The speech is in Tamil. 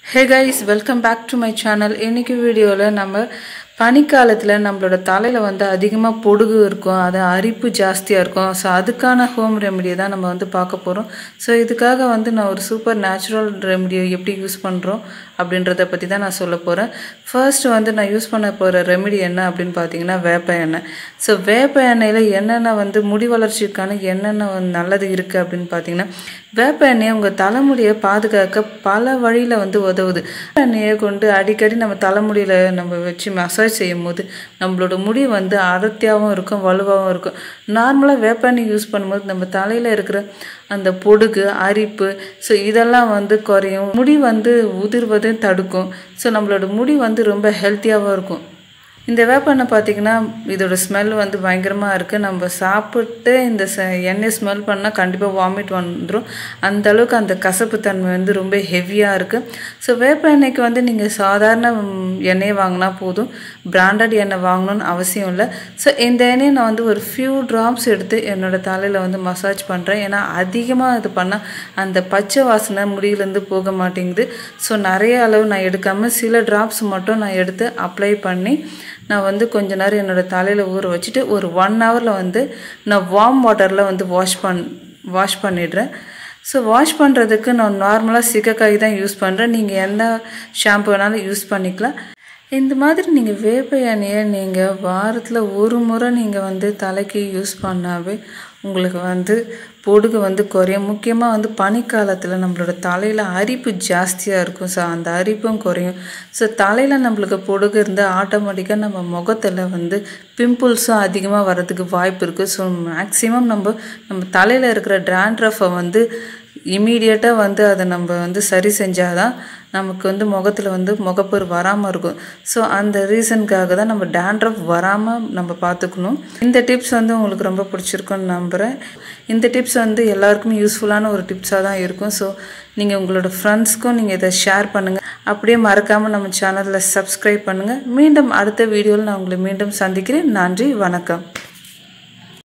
hey guys welcome back to my channel இன்னைக்கு வீடியோவில் நம்ம பனிக்காலத்தில் நம்மளோட தலையில் வந்து அதிகமாக பொடுகு இருக்கும் அது அரிப்பு ஜாஸ்தியாக இருக்கும் ஸோ அதுக்கான ஹோம் ரெமெடியை தான் நம்ம வந்து பார்க்க போகிறோம் ஸோ இதுக்காக வந்து நான் ஒரு சூப்பர் நேச்சுரல் ரெமெடியை எப்படி யூஸ் பண்ணுறோம் அப்படின்றத பற்றி தான் நான் சொல்ல போகிறேன் ஃபர்ஸ்ட் வந்து நான் யூஸ் பண்ண போகிற ரெமெடி என்ன அப்படின்னு பார்த்தீங்கன்னா வேப்ப எண்ணெய் ஸோ வேப்ப எண்ணெயில் என்னென்ன வந்து முடி வளர்ச்சிக்கான என்னென்ன வந்து நல்லது இருக்குது அப்படின்னு பார்த்தீங்கன்னா வேப்ப எண்ணெயை உங்கள் தலைமுடியை பாதுகாக்க பல வழியில் வந்து உதவுது எண்ணெயை கொண்டு அடிக்கடி நம்ம தலைமுடியில் நம்ம வச்சு மசாஜ் செய்யும் போது நம்மளோட முடி வந்து அடர்த்தியாகவும் இருக்கும் வலுவாகவும் இருக்கும் நார்மலாக வேப்ப எண்ணெய் யூஸ் பண்ணும்போது நம்ம தலையில் இருக்கிற அந்த பொடுகு அரிப்பு ஸோ இதெல்லாம் வந்து குறையும் முடி வந்து உதிர்வதை தடுக்கும் ஸோ நம்மளோட முடி வந்து ரொம்ப ஹெல்த்தியாகவும் இருக்கும் இந்த வேப்பெண்ணெய் பார்த்திங்கன்னா இதோட ஸ்மெல் வந்து பயங்கரமாக இருக்குது நம்ம சாப்பிட்டு இந்த ச எண்ணெய் ஸ்மெல் பண்ணால் கண்டிப்பாக வாமிட் வந்துடும் அந்த அளவுக்கு அந்த கசப்பு தன்மை வந்து ரொம்ப ஹெவியாக இருக்குது ஸோ வேப்ப எண்ணெய்க்கு வந்து நீங்கள் சாதாரண எண்ணெய் வாங்கினா போதும் பிராண்டட் எண்ணெய் வாங்கணும்னு அவசியம் இல்லை ஸோ இந்த எண்ணெயை நான் வந்து ஒரு ஃபியூ ட்ராப்ஸ் எடுத்து என்னோடய தலையில் வந்து மசாஜ் பண்ணுறேன் ஏன்னா அதிகமாக இது பண்ணால் அந்த பச்சை வாசனை முடியிலேருந்து போக மாட்டேங்குது ஸோ நிறைய அளவு நான் எடுக்காமல் சில ட்ராப்ஸ் மட்டும் நான் எடுத்து அப்ளை பண்ணி நான் வந்து கொஞ்ச நேரம் என்னோடய தலையில் ஊற வச்சுட்டு ஒரு ஒன் ஹவரில் வந்து நான் வார்ம் வாட்டரில் வந்து வாஷ் பண் வாஷ் பண்ணிடுறேன் ஸோ வாஷ் பண்ணுறதுக்கு நான் நார்மலாக சிக்கக்காய் தான் யூஸ் பண்ணுறேன் நீங்கள் எந்த ஷாம்பு வேணாலும் யூஸ் பண்ணிக்கலாம் இந்த மாதிரி நீங்கள் வேப்ப எண்ணெயை நீங்கள் வாரத்தில் ஒரு முறை நீங்கள் வந்து தலைக்கு யூஸ் பண்ணாவே உங்களுக்கு வந்து பொடுகு வந்து குறையும் முக்கியமாக வந்து பனிக்காலத்தில் நம்மளோட தலையில் அரிப்பு ஜாஸ்தியாக இருக்கும் ஸோ அந்த அரிப்பும் குறையும் ஸோ தலையில் நம்மளுக்கு பொடுகு இருந்தால் ஆட்டோமேட்டிக்காக நம்ம முகத்தில் வந்து பிம்பிள்ஸும் அதிகமாக வர்றதுக்கு வாய்ப்பு இருக்குது ஸோ மேக்ஸிமம் நம்ம நம்ம தலையில் இருக்கிற ட்ராண்ட்ரஃபை வந்து இமீடியட்டாக வந்து அதை நம்ம வந்து சரி செஞ்சால் தான் நமக்கு வந்து முகத்தில் வந்து முகப்பொரு வராமல் இருக்கும் ஸோ அந்த ரீசனுக்காக தான் நம்ம டேண்ட்ரஃப் வராமல் நம்ம பார்த்துக்கணும் இந்த டிப்ஸ் வந்து உங்களுக்கு ரொம்ப பிடிச்சிருக்குன்னு நம்புகிறேன் இந்த டிப்ஸ் வந்து எல்லாருக்குமே யூஸ்ஃபுல்லான ஒரு டிப்ஸாக தான் இருக்கும் ஸோ நீங்கள் உங்களோட ஃப்ரெண்ட்ஸ்க்கும் நீங்கள் இதை ஷேர் பண்ணுங்கள் அப்படியே மறக்காமல் நம்ம சேனலில் சப்ஸ்கிரைப் பண்ணுங்கள் மீண்டும் அடுத்த வீடியோவில் நான் உங்களை மீண்டும் சந்திக்கிறேன் நன்றி வணக்கம்